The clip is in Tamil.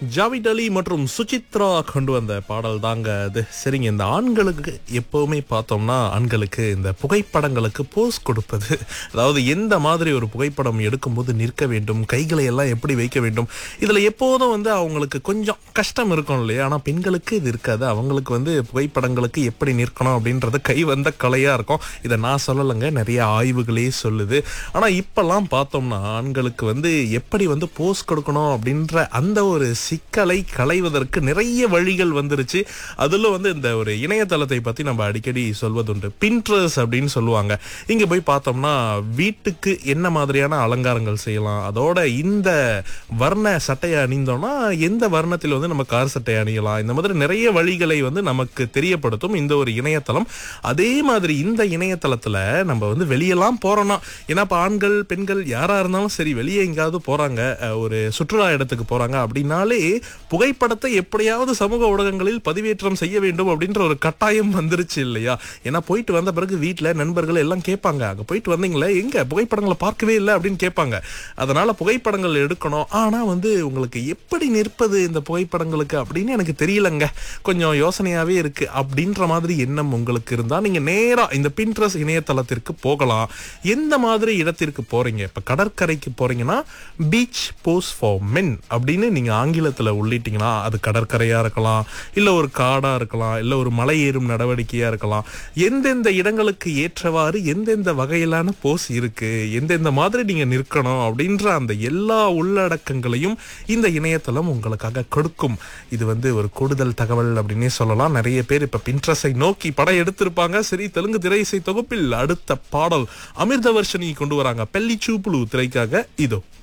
ஜாவிட் அலி மற்றும் சுசித்ரா கொண்டு வந்த பாடல் தாங்க அது சரிங்க இந்த ஆண்களுக்கு எப்பவுமே பார்த்தோம்னா ஆண்களுக்கு இந்த புகைப்படங்களுக்கு போஸ் கொடுப்பது அதாவது எந்த மாதிரி ஒரு புகைப்படம் எடுக்கும்போது நிற்க வேண்டும் கைகளை எல்லாம் எப்படி வைக்க வேண்டும் இதுல எப்போதும் வந்து அவங்களுக்கு கொஞ்சம் கஷ்டம் இருக்கும் இல்லையா ஆனா பெண்களுக்கு இது இருக்காது அவங்களுக்கு வந்து புகைப்படங்களுக்கு எப்படி நிற்கணும் அப்படின்றது கை வந்த கலையா இருக்கும் இதை நான் சொல்லலைங்க நிறைய ஆய்வுகளே சொல்லுது ஆனா இப்பெல்லாம் பார்த்தோம்னா ஆண்களுக்கு வந்து எப்படி வந்து போஸ் கொடுக்கணும் அப்படின்ற அந்த ஒரு சிக்கலை களைவதற்கு நிறைய வழிகள் வந்துருச்சு அதுல வந்து இந்த ஒரு இணையதளத்தை பத்தி நம்ம அடிக்கடி சொல்வதுண்டு பின்ட்ரஸ் அப்படின்னு சொல்லுவாங்க இங்க போய் பார்த்தோம்னா வீட்டுக்கு என்ன மாதிரியான அலங்காரங்கள் செய்யலாம் அதோட இந்த வர்ண சட்டையை அணிந்தோம்னா எந்த வர்ணத்தில் வந்து நம்ம கார் சட்டை அணியலாம் இந்த மாதிரி நிறைய வழிகளை வந்து நமக்கு தெரியப்படுத்தும் இந்த ஒரு இணையதளம் அதே மாதிரி இந்த இணையதளத்துல நம்ம வந்து வெளியெல்லாம் போறோம்னா ஏன்னா இப்ப ஆண்கள் பெண்கள் யாரா இருந்தாலும் சரி வெளியே எங்கேயாவது போறாங்க அஹ், ஒரு சுற்றுலா இடத்துக்கு போறாங்க அப்படின்னாலே புகைப்படத்தை எப்படியாவது சமூக ஊடகங்களில் பதிவேற்றம் செய்ய வேண்டும் அப்படின்ற ஒரு கட்டாயம் வந்துருச்சு இல்லையா ஏன்னா போயிட்டு வந்த பிறகு வீட்ல நண்பர்கள் எல்லாம் கேட்பாங்க அங்க போயிட்டு வந்தீங்களே எங்க புகைப்படங்களை பார்க்கவே இல்லை அப்படின்னு கேட்பாங்க அதனால புகைப்படங்கள் எடுக்கணும் ஆனா வந்து உங்களுக்கு எப்படி நிற்பது இந்த புகைப்படங்களுக்கு அப்படின்னு எனக்கு தெரியலங்க கொஞ்சம் யோசனையாவே இருக்கு அப்படின்ற மாதிரி எண்ணம் உங்களுக்கு இருந்தா நீங்க நேரா இந்த பின்ட்ரஸ் இணையதளத்திற்கு போகலாம் எந்த மாதிரி இடத்திற்கு போறீங்க இப்ப கடற்கரைக்கு போறீங்கன்னா பீச் போஸ் ஃபார் மென் அப்படின்னு நீங்க ஆங்கிலத்துல உள்ளிட்டீங்கன்னா அது கடற்கரையா இருக்கலாம் இல்ல ஒரு காடா இருக்கலாம் இல்ல ஒரு மலை ஏறும் நடவடிக்கையா இருக்கலாம் எந்தெந்த இடங்களுக்கு ஏற்றவாறு எந்தெந்த வகையிலான போஸ் இருக்கு எந்தெந்த மாதிரி நீங்க நிற்கணும் அப்படின்ற அந்த எல்லா உள்ளடக்கங்களையும் இந்த இணையதளம் உங்களுக்காக கொடுக்கும் இது வந்து ஒரு கூடுதல் தகவல் அப்படின்னே சொல்லலாம் நிறைய பேர் இப்ப பின்ட்ரஸை நோக்கி படம் எடுத்திருப்பாங்க சரி தெலுங்கு திரை இசை தொகுப்பில் அடுத்த பாடல் அமிர்தவர்ஷினி கொண்டு வராங்க பெல்லி சூப்புலு திரைக்காக இதோ